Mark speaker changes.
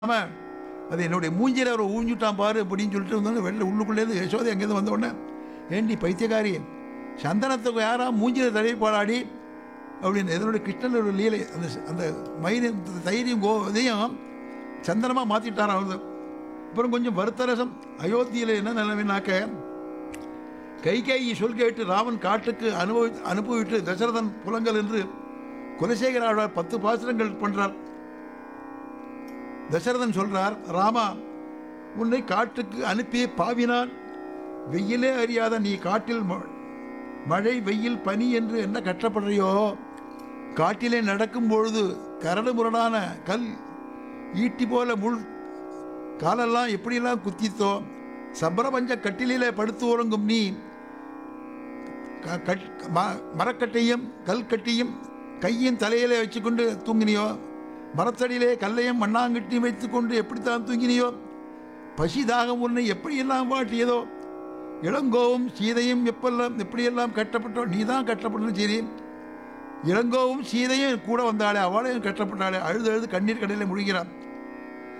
Speaker 1: ஆமாம் அது என்னுடைய மூஞ்சியில் அவர் ஊஞ்சிட்டான் பாரு அப்படின்னு சொல்லிட்டு வந்தோடனே வெளில உள்ளுக்குள்ளேருந்து யசோதை அங்கேருந்து வந்த உடனே ஏண்டி பைத்தியக்காரி சந்தனத்துக்கு யாரா மூஞ்சியில் தடவி பாடாடி அப்படின்னு இதனுடைய கிருஷ்ணனோட லீலை அந்த அந்த மயிரும் தைரியம் கோ இதையும் சந்தனமாக மாற்றிட்டாராம் அவர் அப்புறம் கொஞ்சம் வருத்தரசம் அயோத்தியில் என்ன நிலைமைனாக்க கைகேயி சொல் கேட்டு ராமன் காட்டுக்கு அனுபவி அனுப்பிவிட்டு தசரதன் புலங்கள் என்று குலசேகர ஆழ்வார் பத்து பாசுரங்கள் பண்றார் தசரதன் சொல்றார் ராமா உன்னை காட்டுக்கு அனுப்பி பாவினான் வெயிலே அறியாத நீ காட்டில் ம- மழை வெயில் பனி என்று என்ன கஷ்டப்படுறியோ காட்டிலே நடக்கும் பொழுது கரடு முரடான கல் ஈட்டி போல முள் காலெல்லாம் எப்படியெல்லாம் குத்தித்தோ சப்ரபஞ்ச கட்டிலே படுத்து உறங்கும் நீ க- கட்- ம- மரக்கட்டையும் கல்கட்டியும் கையும் தலையிலே வச்சுக்கொண்டு தூங்கினியோ மரத்தடியிலே கல்லையும் மண்ணாங்கட்டியும் வைத்துக்கொண்டு எப்படித்தான் தூங்கினியோ பசி தாகம் உன்னை எப்படியெல்லாம் வாட்டியதோ இளங்கோவும் சீதையும் எப்பெல்லாம் எப்படியெல்லாம் கட்டப்பட்டோ நீ தான் கட்டப்பட்டனும் சரி இளங்கோவும் சீதையும் கூட வந்தாளே அவளையும் கட்டப்பட்டாளே அழுது அழுது கண்ணீர் கடையில் முழுகிறான்